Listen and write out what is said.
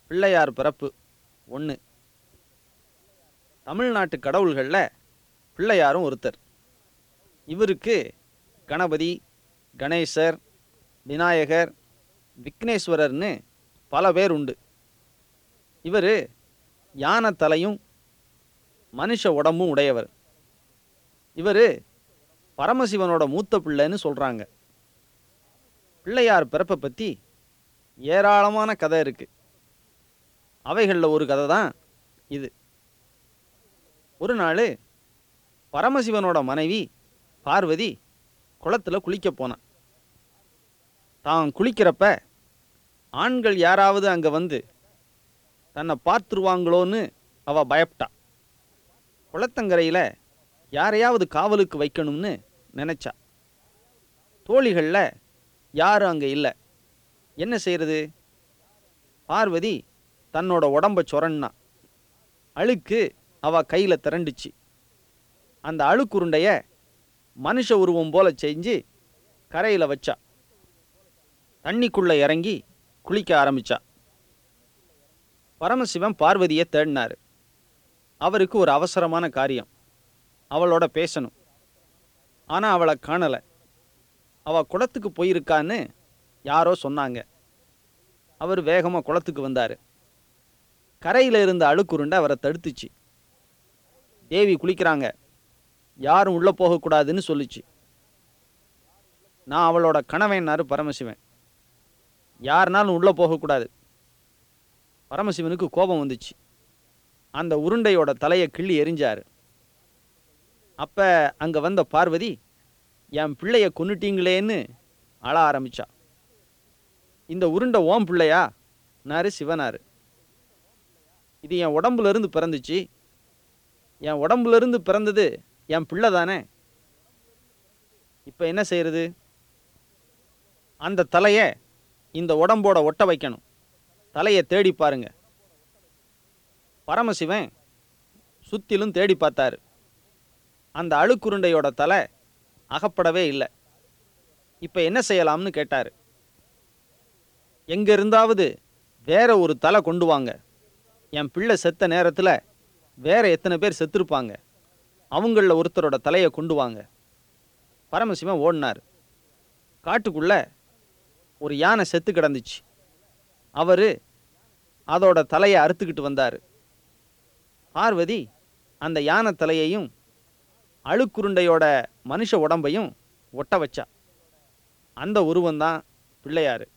பிள்ளையார் பிறப்பு ஒன்று தமிழ்நாட்டு கடவுள்களில் பிள்ளையாரும் ஒருத்தர் இவருக்கு கணபதி கணேசர் விநாயகர் விக்னேஸ்வரர்னு பல பேர் உண்டு இவர் யானை தலையும் மனுஷ உடம்பும் உடையவர் இவர் பரமசிவனோட மூத்த பிள்ளைன்னு சொல்கிறாங்க பிள்ளையார் பிறப்பை பற்றி ஏராளமான கதை இருக்குது அவைகளில் ஒரு கதை தான் இது ஒரு நாள் பரமசிவனோட மனைவி பார்வதி குளத்தில் குளிக்க போனான் தான் குளிக்கிறப்ப ஆண்கள் யாராவது அங்கே வந்து தன்னை பார்த்துருவாங்களோன்னு அவ பயப்பட்டா குளத்தங்கரையில் யாரையாவது காவலுக்கு வைக்கணும்னு நினச்சா தோழிகளில் யாரும் அங்கே இல்லை என்ன செய்யறது பார்வதி தன்னோட உடம்ப சொரன்னா அழுக்கு அவ கையில் திரண்டுச்சு அந்த அழுக்குருண்டைய மனுஷ உருவம் போல செஞ்சு கரையில் வச்சா தண்ணிக்குள்ளே இறங்கி குளிக்க ஆரம்பிச்சா பரமசிவன் பார்வதியை தேடினார் அவருக்கு ஒரு அவசரமான காரியம் அவளோட பேசணும் ஆனால் அவளை காணலை அவள் குளத்துக்கு போயிருக்கான்னு யாரோ சொன்னாங்க அவர் வேகமாக குளத்துக்கு வந்தார் கரையில் இருந்த அழுக்குருண்டை அவரை தடுத்துச்சு தேவி குளிக்கிறாங்க யாரும் உள்ளே போகக்கூடாதுன்னு சொல்லுச்சு நான் அவளோட கணவன்னாரு பரமசிவன் யாருனாலும் உள்ளே போகக்கூடாது பரமசிவனுக்கு கோபம் வந்துச்சு அந்த உருண்டையோட தலையை கிள்ளி எரிஞ்சாரு அப்போ அங்கே வந்த பார்வதி என் பிள்ளைய கொன்னுட்டீங்களேன்னு அழ ஆரம்பிச்சா இந்த உருண்டை ஓம் பிள்ளையா நாரு சிவனாரு இது என் உடம்புல இருந்து பிறந்துச்சு என் உடம்புல இருந்து பிறந்தது என் பிள்ளை தானே இப்போ என்ன செய்யறது அந்த தலையை இந்த உடம்போட ஒட்ட வைக்கணும் தலையை தேடி பாருங்க பரமசிவன் சுத்திலும் தேடி பார்த்தாரு அந்த அழுக்குருண்டையோட தலை அகப்படவே இல்லை இப்போ என்ன செய்யலாம்னு கேட்டார் எங்க இருந்தாவது வேற ஒரு தலை கொண்டு வாங்க என் பிள்ளை செத்த நேரத்தில் வேற எத்தனை பேர் செத்துருப்பாங்க அவங்களில் ஒருத்தரோட தலையை கொண்டு வாங்க பரமசிவன் ஓடினார் காட்டுக்குள்ள ஒரு யானை செத்து கிடந்துச்சு அவர் அதோட தலையை அறுத்துக்கிட்டு வந்தார் பார்வதி அந்த யானை தலையையும் அழுக்குருண்டையோட மனுஷ உடம்பையும் ஒட்ட வச்சா அந்த உருவம்தான் பிள்ளையார்